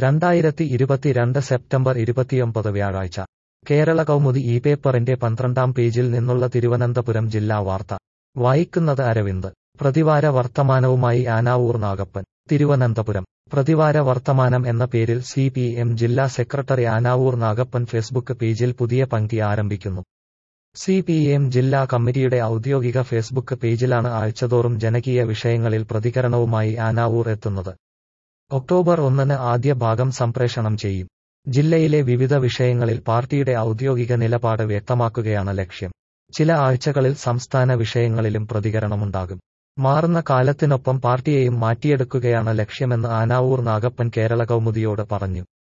രണ്ടായിരത്തി ഇരുപത്തിരണ്ട് സെപ്റ്റംബർ ഇരുപത്തിയൊമ്പത് വ്യാഴാഴ്ച കേരള കൗമുദി ഈ പേപ്പറിന്റെ പന്ത്രണ്ടാം പേജിൽ നിന്നുള്ള തിരുവനന്തപുരം ജില്ലാ വാർത്ത വായിക്കുന്നത് അരവിന്ദ് പ്രതിവാര വർത്തമാനവുമായി ആനാവൂർ നാഗപ്പൻ തിരുവനന്തപുരം പ്രതിവാര വർത്തമാനം എന്ന പേരിൽ സി പി എം ജില്ലാ സെക്രട്ടറി ആനാവൂർ നാഗപ്പൻ ഫേസ്ബുക്ക് പേജിൽ പുതിയ പങ്ക്തി ആരംഭിക്കുന്നു സി പി എം ജില്ലാ കമ്മിറ്റിയുടെ ഔദ്യോഗിക ഫേസ്ബുക്ക് പേജിലാണ് ആഴ്ചതോറും ജനകീയ വിഷയങ്ങളിൽ പ്രതികരണവുമായി ആനാവൂർ എത്തുന്നത് ഒക്ടോബർ ഒന്നിന് ആദ്യ ഭാഗം സംപ്രേഷണം ചെയ്യും ജില്ലയിലെ വിവിധ വിഷയങ്ങളിൽ പാർട്ടിയുടെ ഔദ്യോഗിക നിലപാട് വ്യക്തമാക്കുകയാണ് ലക്ഷ്യം ചില ആഴ്ചകളിൽ സംസ്ഥാന വിഷയങ്ങളിലും പ്രതികരണമുണ്ടാകും മാറുന്ന കാലത്തിനൊപ്പം പാർട്ടിയെയും മാറ്റിയെടുക്കുകയാണ് ലക്ഷ്യമെന്ന് ആനാവൂർ നാഗപ്പൻ കേരള കൗമുദിയോട് പറഞ്ഞു